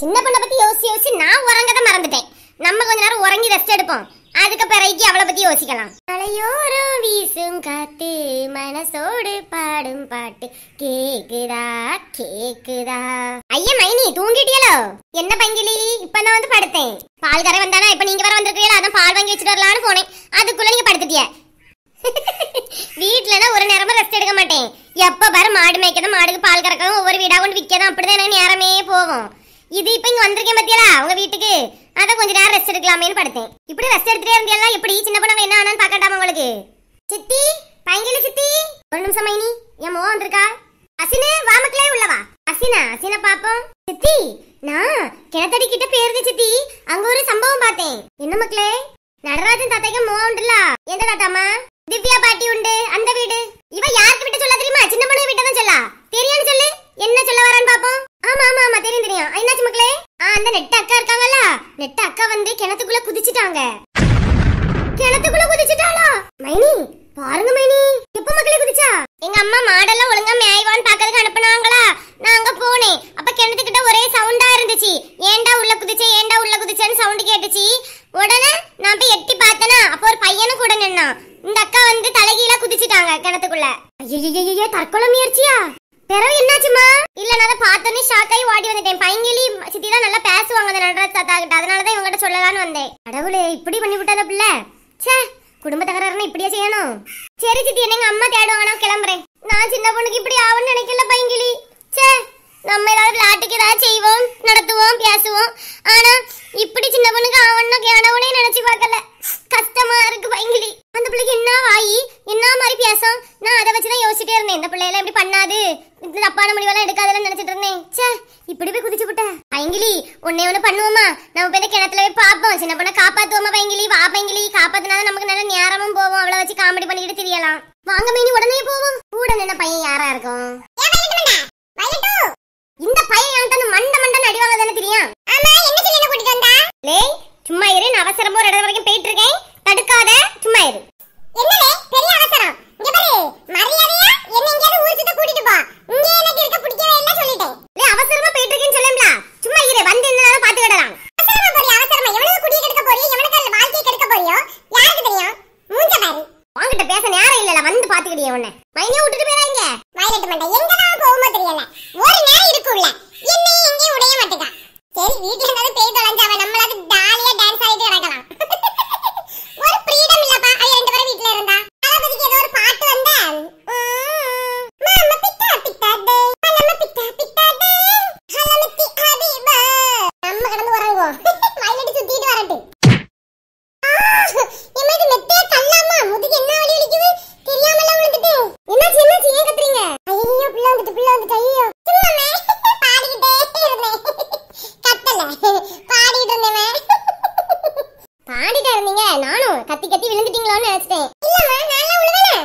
சின்ன பொண்ணை பத்தி யோசிச்சு யோசிச்சு நான் உறங்கத மறந்துட்டேன் நம்ம கொஞ்ச நேரம் உறங்கி ரெஸ்ட் எடுப்போம் அதுக்கு பிறகு அவளை பத்தி யோசிக்கலாம் மலையோரம் வீசும் காத்து மனசோடு பாடும் பாட்டு கேக்குதா கேக்குதா ஐயா மைனி தூங்கிட்டியலோ என்ன பங்கிலி இப்பதான் வந்து படுத்தேன் பால் கரை வந்தானா இப்ப நீங்க வர வந்திருக்கீங்களா அதான் பால் வாங்கி வச்சுட்டு வரலான்னு போனேன் அதுக்குள்ள நீங்க படுத்துட்டிய வீட்லனா ஒரு நேரமா ரெஸ்ட் எடுக்க மாட்டேன் எப்ப பாரு மாடு மேய்க்கதும் மாடுக்கு பால் கறக்கவும் ஒவ்வொரு வீடா கொண்டு விற்கதும் அப்படிதான் எனக்கு நேரமே போகும் இது இப்ப இங்க வந்திருக்கேன் பத்தியலா உங்க வீட்டுக்கு அதான் கொஞ்ச நேரம் ரெஸ்ட் எடுக்கலாமேன்னு படுத்தேன் இப்படி ரெஸ்ட் எடுத்துட்டே இருந்தியல்ல எப்படி சின்ன பொண்ணு என்ன ஆனான்னு பாக்கட்டாமா உங்களுக்கு சித்தி பையங்கள சித்தி ஒரு நிமிஷம் மைனி என் மோ வந்திருக்கா அசினு வா மக்களே உள்ளவா அசினா அசின பாப்போம் சித்தி நான் கிணத்தடி கிட்ட பேருந்து சித்தி அங்க ஒரு சம்பவம் பார்த்தேன் என்ன மக்களே நடராஜன் தாத்தாக்கு மோ உண்டுல எந்த தாத்தாமா திவ்யா பாட்டி உண்டு அந்த வீடு இவ யாருக்கு விட்டு சொல்ல தெரியுமா சின்ன பொண்ணு விட்டு தான் சொல்லா தெரியான்னு சொல்லு என்ன சொல்ல வரான்னு பாப்போம் ஆமா ஆமா ஆமா தெரியும் தெரியும் என்னாச்சு மக்களே ஆ அந்த நெட்ட அக்கா இருக்காங்கல்ல நெட்ட அக்கா வந்து கிணத்துக்குள்ள குதிச்சிட்டாங்க கிணத்துக்குள்ள குதிச்சிட்டாளா மைனி பாருங்க மைனி எப்ப மக்களே குதிச்சா எங்க அம்மா மாடெல்லாம் ஒழுங்கா மேய்வான்னு பாக்கிறதுக்கு அனுப்புனாங்களா நான் அங்க போனேன் அப்ப கிணத்துக்கிட்ட ஒரே சவுண்டா இருந்துச்சு ஏன்டா உள்ள குதிச்சே ஏன்டா உள்ள குதிச்சேன்னு சவுண்ட் கேட்டுச்சு உடனே நான் போய் எட்டி பார்த்தேனா அப்ப ஒரு பையனும் கூட நின்னான் இந்த அக்கா வந்து தலைகீழா குதிச்சிட்டாங்க கிணத்துக்குள்ள ஐயோ தற்கொலை முயற்சியா பிறகு என்னாச்சுமா இல்ல நான் அதை பார்த்தோன்னே ஷாக் ஆகி ஓடி வந்துட்டேன் பையங்களி சித்தி தான் நல்லா பேசுவாங்க அந்த நடராஜ் தாத்தா கிட்ட அதனாலதான் இவங்ககிட்ட சொல்லலாம்னு வந்தேன் கடவுளே இப்படி பண்ணி விட்டாத பிள்ளை ச்சே குடும்ப தகராறுனா இப்படியே செய்யணும் சரி சித்தி என்ன எங்க அம்மா தேடுவாங்க நான் கிளம்புறேன் நான் சின்ன பொண்ணுக்கு இப்படி ஆகும்னு நினைக்கல பையங்கிளி ச்சே நம்ம ஏதாவது விளையாட்டுக்கு ஏதாவது செய்வோம் நடத்துவோம் பேசுவோம் ஆனா இப்படி சின்ன பொண்ணுக்கு ஆவணும்னு கனவுனே நினைச்சு பார்க்கல கஷ்டமா இருக்கு பையங்கிளி அந்த பிள்ளைக்கு என்ன வாயி என்ன மாதிரி பேசும் நான் அதை வச்சுதான் யோசிச்சுட்டே இருந்தேன் இந்த பிள்ளையெல்லாம் இப்படி பண்ணாது இந்த தப்பான முடிவெல்லாம் எடுக்காதெல்லாம் நினைச்சிட்டு இருந்தேன் ச்சே இப்படி போய் குதிச்சு விட்ட பையங்கிலி உன்னை ஒண்ணு பண்ணுவோமா நம்ம போய் இந்த கிணத்துல போய் பாப்போம் சின்ன பொண்ணை காப்பாத்துவோமா பையங்கிலி வா பையங்கிலி காப்பாத்தினாதான் நமக்கு நல்ல நேரமும் போவோம் அவளை வச்சு காமெடி பண்ணிக்கிட்டு தெரியலாம் வாங்க மைனி உடனே போவோம் கூட நின்ன பையன் யாரா இருக்கும் இந்த பையன் என்கிட்ட மண்ட மண்டன் அடி வாங்க தானே தெரியும் ஆமா என்ன சொல்லி என்ன கூட்டிட்டு வந்தா லேய் சும்மா இரு நான் அவசரமா ஒரு இடம் வரைக்கும் போயிட்டு இருக்கேன் தடுக்காத சும்மா இரு என்னலே பெரிய அவசரம் இங்க பாரு மரியாதையா என்ன எங்கயாவது ஊர் சுத்த கூட்டிட்டு போ இங்க எனக்கு இருக்க பிடிக்கவே இல்ல சொல்லிட்டேன் லே அவசரமா போயிட்டு இருக்கேன்னு சொல்லும்ல சும்மா இரு வந்து என்னனாலும் பாத்துக்கிடலாம் அவசரமா போறியா அவசரமா எவனுக்கு குடிய கெடுக்க போறியோ எவனுக்கு அதுல வாழ்க்கையை கெடுக்க போறியோ யாருக்கு தெரியும் மூஞ்ச பாரு உன்கிட்ட பேச நேரம் இல்லல வந்து பாத்துக்கிடிய உன்னை மைனே விட்டுட்டு போறாங்க வயலட் மண்டை எங்க தான் போகுமோ தெரியல ஒரு நேரம் இருக்கும்ல என்னையும் எங்கேயும் உடைய மாட்டேங்கா சரி வீட்ல இருந்தாலும் பேய் தொலைஞ்சாவ நம்மளால ஜாலியா டான்ஸ் ஆடிட்டு கிடக்கலாம் ஒரு ஃப்ரீடம் இல்லப்பா அது ரெண்டு பேரும் வீட்ல இருந்தா தளபதிக்கு ஏதோ ஒரு பாட்டு வந்தா மாமா பிட்டா பிட்டா டே ஹலம பிட்டா பிட்டா டே ஹலமத்தி ஹபீபா நம்ம கடந்து உறங்குவோம் வயலட் சுத்திட்டு வரட்டு எம்மது மெத்தே கல்லாமா முதுகு என்ன வலி வலிக்குது தெரியாமல விழுந்துட்டு என்னாச்சு என்னாச்சு ஏன் கத்துறீங்க ஐயோ பிள்ளை வந்துட்டு பிள்ளை வந்துட்டு ஐயோ சும்மாமே பாடிக்கிட்டே இருந்தேன் கத்தல பாடிட்டு இருந்தேன் பாடிட்டே இருந்தீங்க நானும் கத்தி கத்தி விழுந்துட்டீங்களோன்னு நினைச்சிட்டேன் இல்லம்மா நல்லா விழுவல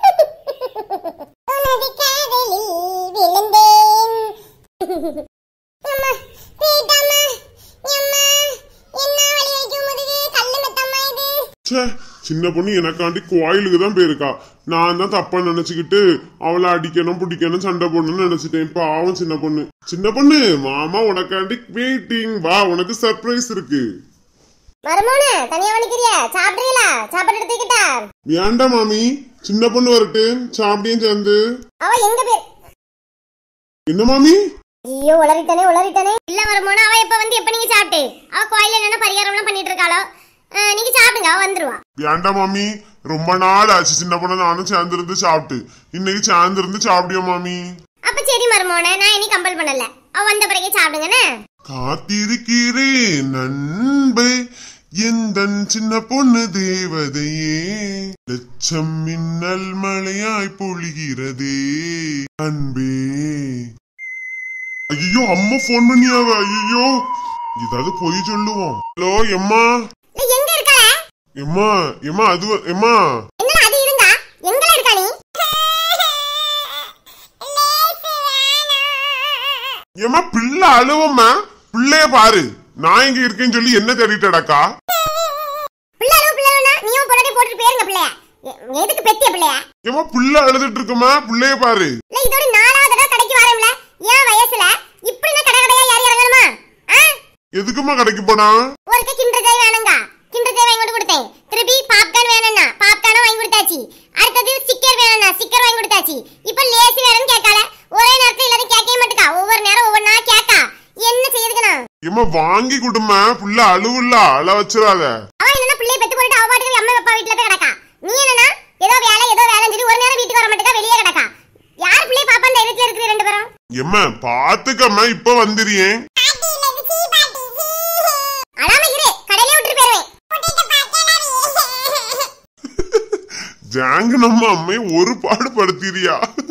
உனது காதலில் விழுந்தேன் அம்மா போயிட்டாம்மா எம்மா என்ன வலி வலிக்கும் முதுகு கல்லு மெத்தம்மா இது ச்சே சின்ன பொண்ணு எனக்காண்டி கோயிலுக்கு தான் போயிருக்கா நான் தான் தப்பா நினைச்சுக்கிட்டு அவளை அடிக்கணும் பிடிக்கணும் சண்டை போடணும்னு நினைச்சிட்டேன் பாவம் சின்ன பொண்ணு சின்ன பொண்ணு மாமா உனக்காண்டி வெயிட்டிங் வா உனக்கு சர்ப்ரைஸ் இருக்கு மருமோனே தனியா வலிக்கிறியா சாப்பிடுறீங்களா சாப்பாடு எடுத்துக்கிட்டா வேண்டாம் மாமி சின்ன பொண்ணு வரட்டு சாப்பிடியும் சேர்ந்து அவ எங்க பேர் என்ன மாமி ஐயோ உளறிட்டானே உளறிட்டானே இல்ல மருமோன அவ எப்ப வந்து எப்ப நீங்க சாப்பிட்டு அவ கோயில்ல என்ன பரிகாரம்லாம் பண்ணிட்டு இருக்காளோ அஹ், நீங்க சாப்பிடுங்க அவ வந்துருவா வேண்டாம் மாமி ரொம்ப நாள் ஆச்சு சின்ன பொண்ணு நானும் சேர்ந்திருந்து சாப்பிட்டு இன்னைக்கு சேர்ந்திருந்து சாப்பிடியோ மாமி அப்ப சரி மருமோனே நான் இனி கம்பல் பண்ணல அவ வந்த பிறகு சாப்பிடுங்கண்ணே காத்திருக்கிறேன் நண்பே எந்தன் சின்ன பொண்ணு தேவதையே லட்சம் மின்னல் மழையாய் பொழிகிறதே அன்பே ஐயோ அம்மா போன் பண்ணியாவ ஐயோ ஏதாவது பொய் சொல்லுவோம் ஹலோ எம்மா இல்ல எங்க இருக்கல எம்மா எம்மா அது எம்மா என்ன அது இருந்தா எங்கல இருக்கா நீ எம்மா பிள்ளை அழுவம்மா பிள்ளைய பாரு நான் இங்க இருக்கேன்னு சொல்லி என்ன தேடிட்டடக்கா பிள்ளைகளும் பிள்ளைகளும்னா நீயும் பொருளை போட்டுட்டு போயிருங்க பிள்ளைய எ- எதுக்கு பெத்திய பிள்ளைய ஏமா பிள்ளை அழுதுட்டு இருக்குமா பிள்ளைய பாரு இல்ல இதோட நாலாவது தடவை கடைக்கு வரேன்ல ஏன் வயசுல இப்படி நான் கடை கடையா யார் இறங்கணுமா ஆ எதுக்குமா கடைக்கு போனா ஒருக்க கிண்டர் ஜாய் வேணுங்க கிண்டர் ஜாய் வாங்கி கொண்டு கொடுத்தேன் திருப்பி பாப்கார்ன் வேணும்னா பாப்கார்னும் வாங்கி கொடுத்தாச்சு அடுத்தது ஸ்டிக்கர் வேணும்னா ஸ்டிக்கர் வாங்கி கொடுத்தாச்சு இப்போ லேஸ் வேணும்னு கேட்கால ஒரே நேரத்துல எல்லாரும் கேட்கவே மாட்டுக்கா ஒவ்வொரு நேரம் ஒவ்வொன்றா கேட்கா என்ன செய்யுதுக்கணும் ஏமா வாங்கி கொடுமா புள்ள அழுவுல அழ வச்சிடாத அவன் என்னன்னா பிள்ளைய பெத்து போட்டு அவ பாட்டுக்கு அம்மா அப்பா வீட்டுல போய் கிடக்கா நீ என்னன்னா ஏதோ வேலை ஏதோ வேலைன்னு சொல்லி ஒரு நேரம் வீட்டுக்கு வர மாட்டேக்கா வெளியே கிடக்கா யார் பிள்ளைய பாப்பா தைரியத்துல இருக்கிற ரெண்டு பேரும் எம்மா பாத்துக்கம்மா இப்ப வந்துறியேன் அழாம இரு கடையிலே விட்டுட்டு போயிருவேன் ஜாங்க நம்ம அம்மையை ஒரு பாடு படுத்திரியா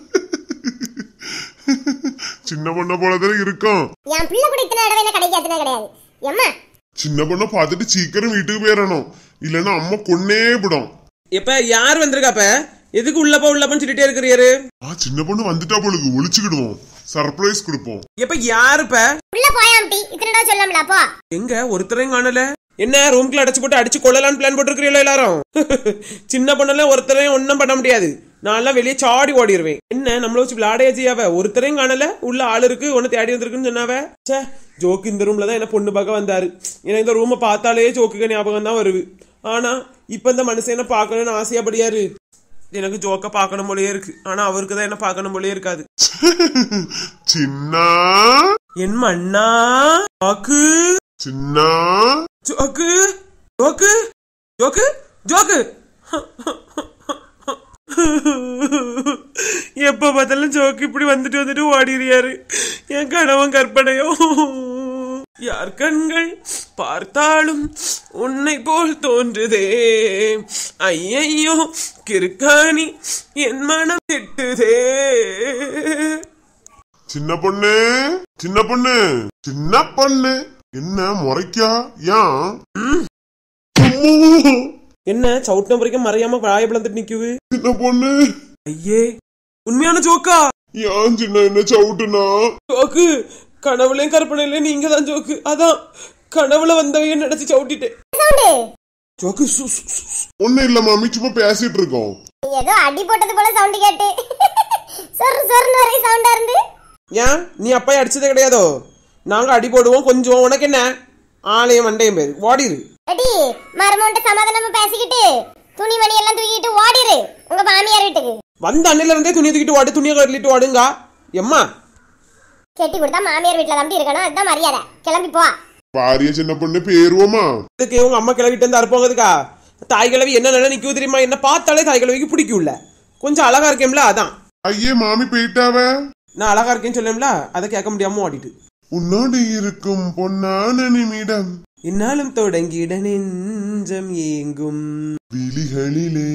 சின்ன பொண்ண போலதான் இருக்கும் என் பிள்ளை கூட இத்தனை தடவை என்ன கடைக்கு ஏத்துனே கிடையாது எம்மா சின்ன பொண்ண பார்த்துட்டு சீக்கிரம் வீட்டுக்கு போயிடணும் இல்லைன்னா அம்மா கொன்னே விடும் எப்ப யார் வந்திருக்காப்ப எதுக்கு உள்ளப்பா உள்ளப்பான்னு சொல்லிட்டே இருக்கிறீரு ஆ சின்ன பொண்ணு வந்துட்டா பொழுது ஒளிச்சுக்கிடுவோம் சர்ப்ரைஸ் கொடுப்போம் எப்ப யாருப்ப உள்ள போயாம்டி இத்தனை தடவை சொல்லலாம்ல அப்போ எங்க ஒருத்தரையும் காணல என்ன ரூம்குள்ள அடைச்சு போட்டு அடிச்சு கொள்ளலாம்னு பிளான் போட்டுருக்கீங்களா எல்லாரும் சின்ன பொண்ணெல்லாம் ஒருத்தரையும் ஒன்றும் பண்ண முடியாது நான்லாம் வெளியே சாடி ஓடிடுவேன் என்ன நம்மள வச்சு விளையாடையே செய்யாவ ஒருத்தரையும் காணல உள்ள ஆள் இருக்கு ஒன்னு தேடி வந்திருக்குன்னு சொன்னாவ ச்சே ஜோக்கு இந்த ரூம்ல தான் என்ன பொண்ணு பார்க்க வந்தாரு எனக்கு இந்த ரூமை பார்த்தாலே ஜோக்குக்கு ஞாபகம் தான் வருது ஆனா இப்ப இந்த மனுஷன் பார்க்கணும்னு ஆசையாபடியாரு எனக்கு ஜோக்க பார்க்கணும் போலயே இருக்கு ஆனா அவருக்கு தான் என்ன பார்க்கணும் போலயே இருக்காது சின்ன என் மண்ணா ஜோக்கு சின்ன ஜோக்கு ஜோக்கு ஜோக்கு ஜோக்கு எப்ப பார்த்தாலும் ஜோக்கு இப்படி வந்துட்டு வந்துட்டு ஓடிறியாரு என் கணவன் கற்பனையோ யார் கண்கள் பார்த்தாலும் உன்னை போல் தோன்றுதே ஐயையோ கிறுக்காணி என் மனம் திட்டுதே சின்ன பொண்ணு சின்ன பொண்ணு சின்ன பொண்ணு என்ன முறைக்கா ஏன் அம்மா, என்ன சவுட்டம் வரைக்கும் மறையாம வாய பிளந்துட்டு நிக்குது சின்ன பொண்ணு ஐயே உண்மையான ஜோக்கா ஏன் சின்ன என்ன சவுட்டுனா ஜோக்கு கனவுலையும் கற்பனையிலையும் நீங்க தான் ஜோக்கு அதான் கனவுல வந்தவைய நினைச்சு சவுட்டிட்டேன் சவுண்டு ஜோக்கு சு, சு, சு, சு. ஒண்ணும் இல்ல மாமி சும்மா பேசிட்டு இருக்கோம் ஏதோ அடி போட்டது போல சவுண்ட் கேட்டு சொர் சொர்னு வரை சவுண்டா இருந்து ஏன் நீ அப்பா அடிச்சதே கிடையாதோ நாங்க அடி போடுவோம் கொஞ்சம் உனக்கு என்ன ஆலயம் மண்டையும் பேரு ஓடிரு அடி மருமன்ட்ட சமாதானமா பேசிக்கிட்டு துணி மணி எல்லாம் தூக்கிட்டு ஓடிரு உங்க மாமியார் வீட்டுக்கு வந்த அண்ணில இருந்தே துணி தூக்கிட்டு ஓடு துணியை கட்டிட்டு ஓடுங்க எம்மா கெட்டி கொடுத்தா மாமியார் வீட்டுல தம்பி இருக்கணும் அதுதான் மரியாதை கிளம்பி போ பாரிய சின்ன பொண்ணு பேருவோமா இதுக்கு உங்க அம்மா கிளவிட்டு இருந்து அறுப்பாங்கதுக்கா தாய் கிழவி என்ன நல்லா நிக்குது தெரியுமா என்ன பார்த்தாலே தாய் கிழவிக்கு பிடிக்கும்ல கொஞ்சம் அழகா இருக்கேன்ல அதான் ஐயே மாமி போயிட்டாவ நான் அழகா இருக்கேன்னு சொல்லேன்ல அதை கேட்க முடியாம ஓடிட்டு உன்னோடு இருக்கும் பொன்னான நிமிடம் இந்நாளும் தொடங்கிட நெஞ்சம் ஏங்கும் விழிகளிலே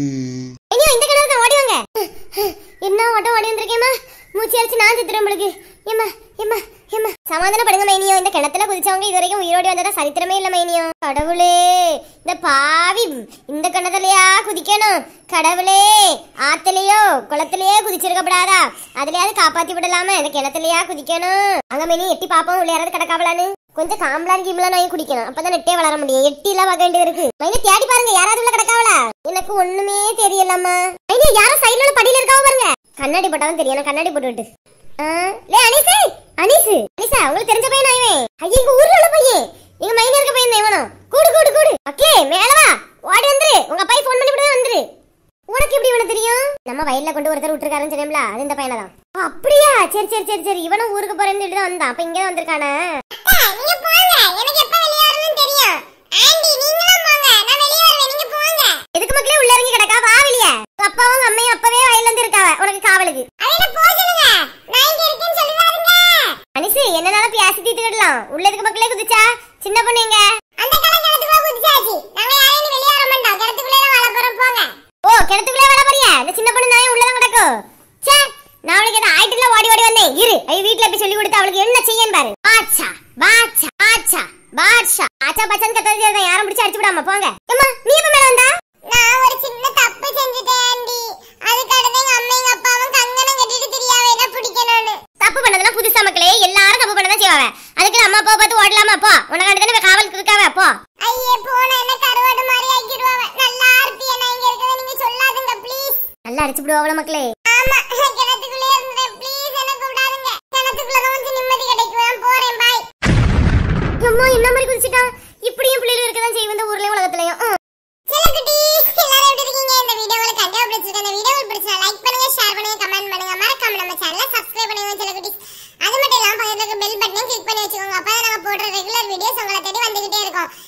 ஐயோ இந்த கிணறு தான் ஓடி வாங்க என்ன ஓட்டம் ஓடி வந்திருக்கேம்மா மூச்சு அடிச்சு நான் சித்துறேன் உங்களுக்கு ஏம்மா ஏம்மா ஏம்மா சமாதானப்படுங்க மைனியோ இந்த கிணத்துல குதிச்சவங்க இது வரைக்கும் உயிரோடி வந்ததா சரித்திரமே இல்ல மைனியோ கடவுளே இந்த பாவி இந்த கிணத்துலயா குதிக்கணும் கடவுளே ஆத்துலயோ குளத்திலயோ குதிச்சிருக்கப்படாதா அதுலயாவது காப்பாத்தி விடலாம இந்த கிணத்துலயா குதிக்கணும் அங்க மைனி எட்டி பாப்போம் உள்ள யாராவது கிடக்காவலான்னு கொஞ்சம் காம்பளான் கிம்பளான் வாங்கி குடிக்கணும் அப்பதான் நெட்டே வளர முடியும் எட்டி எல்லாம் வக வேண்டியது இருக்கு மைனி தேடி பாருங்க யாராவது உள்ள கிடக்காவலா எனக்கு ஒண்ணுமே தெரியலம்மா மைனி யாரும் சைடுல படியில இருக்காவ பாருங்க கண்ணாடி போட்டாலும் தெரியும் நான் கண்ணாடி போட்டுட்டு ஆ, லே அனிசு அனிசு அனிசா உங்களுக்கு தெரிஞ்ச பையன் இவன் ஐயா எங்க ஊர்ல உள்ள பையன் எங்க மைனி இருக்க பையன் தான் இவனும் கூடு கூடு கூடு ஓகே மேல வா ஓடி வந்துரு உங்க அப்பா ஃபோன் பண்ணி விட்டு வந்துரு உனக்கு எப்படி இவனை தெரியும் நம்ம வயல்ல கொண்டு ஒருத்தர் விட்டுருக்காருன்னு தெரியும்ல அது இந்த பையனை தான் ஓ, அப்படியா சரி சரி சரி சரி இவனும் ஊருக்கு போறேன்னு சொல்லிட்டு தான் வந்தான் அப்ப இங்கே தான் வந்திருக்கானே நீங்க போங்க எனக்கு எப்ப வெளிய வரணும்னு தெரியும் ஆண்டி நீங்களும் போங்க நான் வெளிய வருவேன் நீங்க போங்க எதுக்கு மக்களே உள்ள இறங்கி கிடக்கா வா வெளிய உங்க அப்பாவும் அம்மையும் அப்பவே வயல்ல இருந்து இருக்காவ உனக்கு காவலுக்கு அதையில போ சொல்லுங்க நான் இங்க இருக்கேன்னு சொல்லுவாருங்க அனிசு என்னனால பேசி தீர்த்துக்கிடலாம் உள்ள இருக்க மக்களே குதிச்சா சின்ன பொண்ணு எங்க அந்த கிணத்துக்குள்ள குதிச்சாச்சு நாங்க யாரையும் வெளிய வர மாட்டோம் கிணத்துக்குள்ளே தான் வாழ போறோம் போங்க ஓ கிணத்துக்குள்ளே வாழ போறியா இந்த சின்ன பொண்ணு நான் உள்ளதான் கிடக்கும் ச்சே நான் அவளுக்கு ஏதோ ஆயிட்டுல ஓடி ஓடி வந்தேன் இரு ஐ வீட்ல போய் சொல்லி கொடுத்து அவளுக்கு என்ன செய்யன்னு பாரு பாட்சா பாட்சா பாட்சா பாட்சா ஆச்சா பச்சான்னு கத்தது தெரியாத யாரும் பிடிச்சு அடிச்சு விடாம போங்க அம்மா நீ எப்ப மேல வந்தா நான் ஒரு சின்ன தப்பு செஞ்சுட்டேன் ஆண்டி அதுக்கு அடுத்து எங்க அம்மா எங்க அப்பாவும் கங்கணம் கட்டிட்டு தெரியாம என்ன பிடிக்கணும்னு தப்பு பண்ணதெல்லாம் புதுசா மக்களே எல்லாரும் தப்பு பண்ணதான் செய்வாங்க அதுக்கு அம்மா அப்பா பார்த்து ஓடலாமா போ உனக்கு தானே காவலுக்கு இருக்காவ போ ஐயே போன என்ன கருவாடு மாதிரி ஆக்கிடுவாவ நல்லா இருப்பிய நான் இங்க இருக்கத நீங்க சொல்லாதுங்க ப்ளீஸ் நல்லா அடிச்சு விடுவாங்கள மக்களே ஆமா கிணத்துக்குள்ளே இருந்தேன் ப்ளீஸ் என்ன கூப்பிடாதுங்க கிணத்துக்குள்ள தான் கொஞ்சம் நிம்மதி கிடைக்கும் நான் போறேன் பாய் அம்மா என்ன மாதிரி குதிச்சிட்டான் இப்படியும் பிள்ளைகள் இருக்க தான் செய்யும் இந்த ஊர்லயும் உலகத்துலயும் ம். செல்லக்குட்டி எல்லாரும் எப்படி இருக்கீங்க இந்த வீடியோ உங்களுக்கு கண்டிப்பா பிடிச்சிருக்கு இந்த வீடியோ உங்களுக்கு பிடிச்சா லைக் பண்ணுங்க ஷேர் பண்ணுங்க கமெண்ட் பண்ணுங்க மறக்காம நம்ம சேனலை சப்ஸ்கிரைப் பண்ணுங்க செல்லக்குட்டி அது மட்டும் இல்லாம பக்கத்துல இருக்க பெல் பட்டனையும் கிளிக் பண்ணி வச்சுக்கோங்க அப்பதான் நாங்க போடுற ரெகுலர் வீடியோஸ் உங்களை தேடி வந்துகிட்டே இருக்கும்